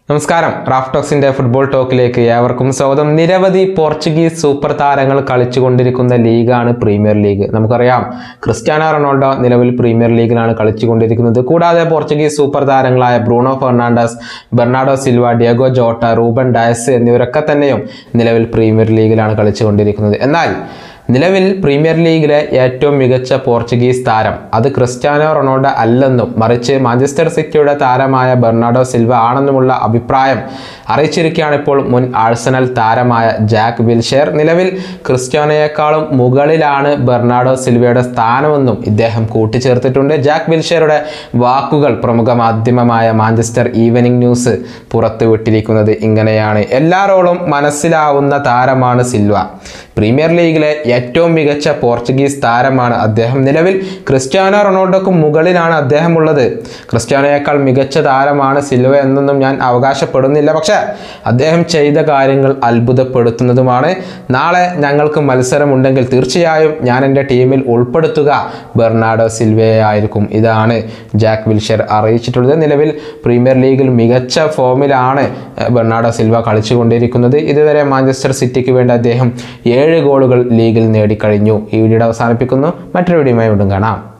നമസ്കാരം റാഫ്റ്റോക്സിന്റെ ഫുട്ബോൾ ടോക്കിലേക്ക് ഏവർക്കും സ്വാഗതം നിരവധി പോർച്ചുഗീസ് സൂപ്പർ താരങ്ങൾ കളിച്ചുകൊണ്ടിരിക്കുന്ന ലീഗാണ് പ്രീമിയർ ലീഗ് നമുക്കറിയാം ക്രിസ്ത്യാനോ റൊണാൾഡോ നിലവിൽ പ്രീമിയർ ലീഗിലാണ് കളിച്ചുകൊണ്ടിരിക്കുന്നത് കൂടാതെ പോർച്ചുഗീസ് സൂപ്പർ താരങ്ങളായ Bruno Fernandes Bernardo Silva Diogo Jota Ruben Dias എന്നിവരൊക്കെ തന്നെയും നിലവിൽ പ്രീമിയർ ലീഗിലാണ് കളിച്ചുകൊണ്ടിരിക്കുന്നത് എന്നാൽ നിലവിൽ പ്രീമിയർ ലീഗിലെ ഏറ്റവും മികച്ച പോർച്ചുഗീസ് താരം അത് ക്രിസ്ത്യാനോ റൊണാൾഡോ അല്ലെന്നും മറിച്ച് മാഞ്ചസ്റ്റർ സിറ്റിയുടെ താരമായ ബെർണാഡോ സിൽവ ആണെന്നുമുള്ള അഭിപ്രായം അറിയിച്ചിരിക്കുകയാണ് ഇപ്പോൾ മുൻ ആഴ്സണൽ താരമായ ജാക്ക് വിൽഷെയർ നിലവിൽ ക്രിസ്ത്യാനോയേക്കാളും മുകളിലാണ് ബെർണാഡോ സിൽവയുടെ സ്ഥാനമെന്നും ഇദ്ദേഹം കൂട്ടിച്ചേർത്തിട്ടുണ്ട് ജാക്ക് വിൽഷെയറുടെ വാക്കുകൾ പ്രമുഖ മാധ്യമമായ മാഞ്ചസ്റ്റർ ഈവനിംഗ് ന്യൂസ് പുറത്തുവിട്ടിരിക്കുന്നത് ഇങ്ങനെയാണ് എല്ലാ റോളും മനസ്സിലാവുന്ന താരമാണ് സിൽവ പ്രീമിയർ ലീഗിലെ ഏറ്റവും മികച്ച പോർച്ചുഗീസ് താരമാണ് അദ്ദേഹം നിലവിൽ ക്രിസ്ത്യാനോ റൊണാൾഡോക്ക് മുകളിലാണ് അദ്ദേഹം ഉള്ളത് ക്രിസ്ത്യാനോയേക്കാൾ മികച്ച താരമാണ് സിൽവ എന്നൊന്നും ഞാൻ അവകാശപ്പെടുന്നില്ല പക്ഷേ അദ്ദേഹം ചെയ്ത കാര്യങ്ങൾ അത്ഭുതപ്പെടുത്തുന്നതുമാണ് നാളെ ഞങ്ങൾക്ക് മത്സരമുണ്ടെങ്കിൽ തീർച്ചയായും ഞാൻ എൻ്റെ ടീമിൽ ഉൾപ്പെടുത്തുക ബെർണാഡോ സിൽവയെ ആയിരിക്കും ഇതാണ് ജാക്ക് വിൽഷർ അറിയിച്ചിട്ടുള്ളത് നിലവിൽ പ്രീമിയർ ലീഗിൽ മികച്ച ഫോമിലാണ് ഏഹ്, ബെർണാഡോ സിൽവ കളിച്ചുകൊണ്ടിരിക്കുന്നത് ഇതുവരെ മാഞ്ചസ്റ്റർ സിറ്റിക്ക് വേണ്ടി അദ്ദേഹം ഏഴ് ഗോളുകൾ ലീഗിൽ നേടിക്കഴിഞ്ഞു ഈ വീഡിയോ അവസാനിപ്പിക്കുന്നു മറ്റൊരു വീഡിയോയുമായി വീണ്ടും കാണാം